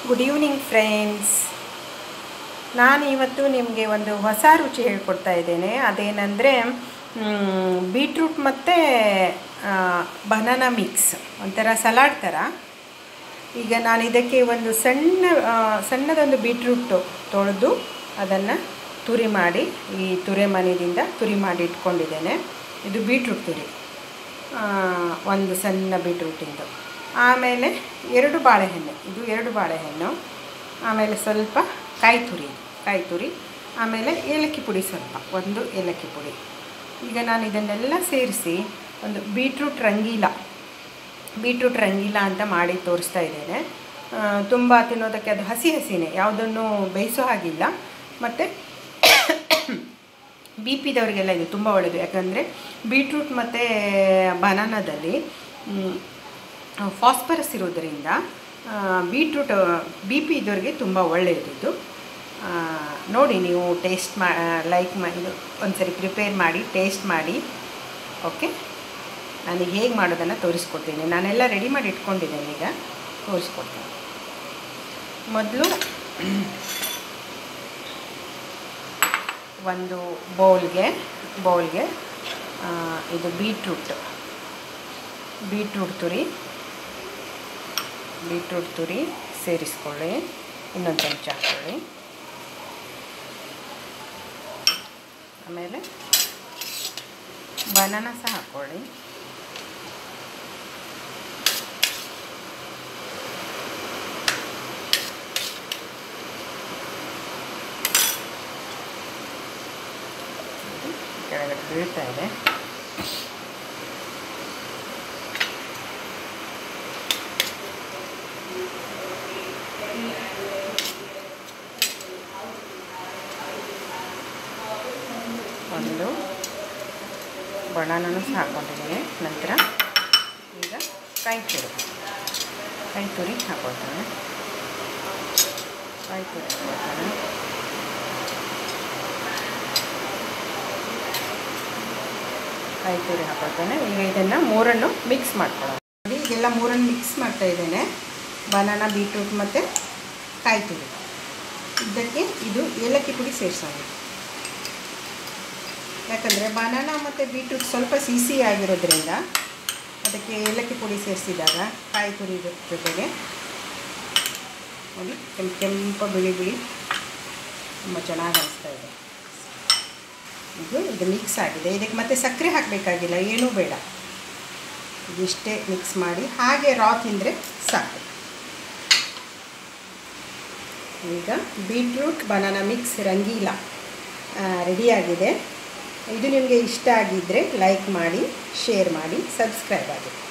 good evening friends ನಾನು ಇವತ್ತು ನಿಮಗೆ ಒಂದು ಹೊಸ ರುಚಿ ಹೇಳ್ಕೊಡ್ತಾ ಇದ್ದೇನೆ ಅದೇನೆಂದರೆ ಬೀಟ್ರೂಟ್ ಮತ್ತು ಬನಾನಾ ಮಿಕ್ಸ್ ಒಂಥರ ಸಲಾಡ್ ಥರ ಈಗ ನಾನು ಇದಕ್ಕೆ ಒಂದು ಸಣ್ಣ ಆ, ಸಣ್ಣದೊಂದು ಬೀಟ್ರೂಟು ತೊಳೆದು ಅದನ್ನು ತುರಿ ಮಾಡಿ ಈ ತುರೆ ಮನೆಯಿಂದ ತುರಿ ಮಾಡಿ ಇಟ್ಕೊಂಡಿದ್ದೇನೆ ಇದು ಬೀಟ್ರೂಟ್ ತುರಿ ಆ, ಒಂದು ಸಣ್ಣ ಬೀಟ್ರೂಟಿಂದು ಆಮೇಲೆ ಎರಡು ಬಾಳೆಹಣ್ಣು ಇದು ಎರಡು ಬಾಳೆಹಣ್ಣು ಆಮೇಲೆ ಸ್ವಲ್ಪ ಕಾಯಿ ತುರಿ ಕಾಯಿ ತುರಿ ಆಮೇಲೆ ಏಲಕ್ಕಿ ಪುಡಿ ಸ್ವಲ್ಪ ಒಂದು ಏಲಕ್ಕಿ ಪುಡಿ ಈಗ ನಾನು ಇದನ್ನೆಲ್ಲ ಸೇರಿಸಿ ಒಂದು ಬೀಟ್ರೂಟ್ ರಂಗೀಲ ಬೀಟ್ರೂಟ್ ರಂಗೀಲ ಅಂತ ಮಾಡಿ ತೋರಿಸ್ತಾ ಇದ್ದೇನೆ ತುಂಬ ತಿನ್ನೋದಕ್ಕೆ ಅದು ಹಸಿ ಹಸಿನೇ ಯಾವುದನ್ನು ಬೇಯಿಸೋ ಹಾಗಿಲ್ಲ ಮತ್ತು ಬಿ ಪಿದವರಿಗೆಲ್ಲ ಇದು ತುಂಬ ಒಳ್ಳೆಯದು ಯಾಕಂದರೆ ಬೀಟ್ರೂಟ್ ಮತ್ತು ಬನಾನಾದಲ್ಲಿ ಫಾಸ್ಫರಸ್ ಇರೋದರಿಂದ ಬೀಟ್ರೂಟ್ ಬಿ ಪಿ ಇದ್ದವ್ರಿಗೆ ತುಂಬ ಒಳ್ಳೆಯದು ಇದು ಆ, ನೋಡಿ ನೀವು ಟೇಸ್ಟ್ ಮಾ ಲೈಕ್ ಮಾಡಿ ಒಂದ್ಸರಿ ಪ್ರಿಪೇರ್ ಮಾಡಿ ಟೇಸ್ಟ್ ಮಾಡಿ ಓಕೆ ನಾನು ಹೇಗೆ ಮಾಡೋದನ್ನು ತೋರಿಸ್ಕೊಡ್ತೀನಿ ನಾನೆಲ್ಲ ರೆಡಿ ಮಾಡಿ ಇಟ್ಕೊಂಡಿದ್ದೇನೆ ಈಗ ತೋರಿಸ್ಕೊಡ್ತೀನಿ ಮೊದಲು ಒಂದು ಬೌಲ್ಗೆ ಬೌಲ್ಗೆ ಆ, ಇದು ಬೀಟ್ರೂಟ್ ಬೀಟ್ರೂಟ್ ತುರಿ ಬೀಟ್ರೂಟ್ ತುರಿ ಸೇರಿಸ್ಕೊಳ್ಳಿ ಇನ್ನೊಂದು ಚಮಚ ಹಾಕ್ಕೊಳ್ಳಿ ಆಮೇಲೆ ಬನಾನ ಸಹ ಹಾಕ್ಕೊಳ್ಳಿ ಕೆಳಗಡೆ ಬೀಳ್ತಾ ಇದೆ ಒಂದು ಬನಾನೂ ಸಹ ಹಾಕ್ಕೊಂಡಿದ್ದೀನಿ ನಂತರ ಈಗ ಕಾಯಿ ತುರಿ ಕಾಯಿ ತುರಿ ಹಾಕ್ಕೊಳ್ತಾನೆ ಕಾಯಿ ತುರಿ ಹಾಕ್ಕೊಳ್ತಾನೆ ಕಾಯಿ ತುರಿ ಹಾಕ್ಕೊಳ್ತಾನೆ ಈಗ ಇದನ್ನು ಮೂರನ್ನು ಮಿಕ್ಸ್ ಮಾಡ್ಕೊಳ್ಳೋಣ ನೋಡಿ ಇದೆಲ್ಲ ಮೂರನ್ನು ಮಿಕ್ಸ್ ಮಾಡ್ತಾ ಇದ್ದೇನೆ ಬನಾನಾ ಬೀಟ್ರೂಟ್ ಮತ್ತು ಕಾಯಿ ತುರಿ ಇದಕ್ಕೆ ಇದು ಏಲಕ್ಕಿ ಪುಡಿ ಸೇರಿಸೋಣ ಯಾಕಂದರೆ ಬನಾನಾ ಮತ್ತು ಬೀಟ್ರೂಟ್ ಸ್ವಲ್ಪ ಸಿಹಿ ಆಗಿರೋದ್ರಿಂದ ಅದಕ್ಕೆ ಏಲಕ್ಕಿ ಪುಡಿ ಸೇರಿಸಿದಾಗ ಕಾಯಿ ತುರಿ ಜೊತೆಗೆ ನೋಡಿ ಕೆಂಪು ಕೆಂಪು ಬಿಳಿ ಬಿಳಿ ತುಂಬ ಚೆನ್ನಾಗಿ ಅನಿಸ್ತಾ ಇದೆ ಇದು ಇದು ಮಿಕ್ಸ್ ಆಗಿದೆ ಇದಕ್ಕೆ ಮತ್ತೆ ಸಕ್ಕರೆ ಹಾಕಬೇಕಾಗಿಲ್ಲ ಏನೂ ಬೇಡ ಇದಿಷ್ಟೇ ಮಿಕ್ಸ್ ಮಾಡಿ ಹಾಗೆ ರಾ ತಿಂದರೆ ಸಾಕು ಈಗ ಬೀಟ್ರೂಟ್ ಬನಾನಾ ಮಿಕ್ಸ್ ರಂಗೀಲ ರೆಡಿಯಾಗಿದೆ ಇದು ನಿಮಗೆ ಇಷ್ಟ ಆಗಿದ್ದರೆ ಲೈಕ್ ಮಾಡಿ ಶೇರ್ ಮಾಡಿ ಸಬ್ಸ್ಕ್ರೈಬ್ ಆಗಿ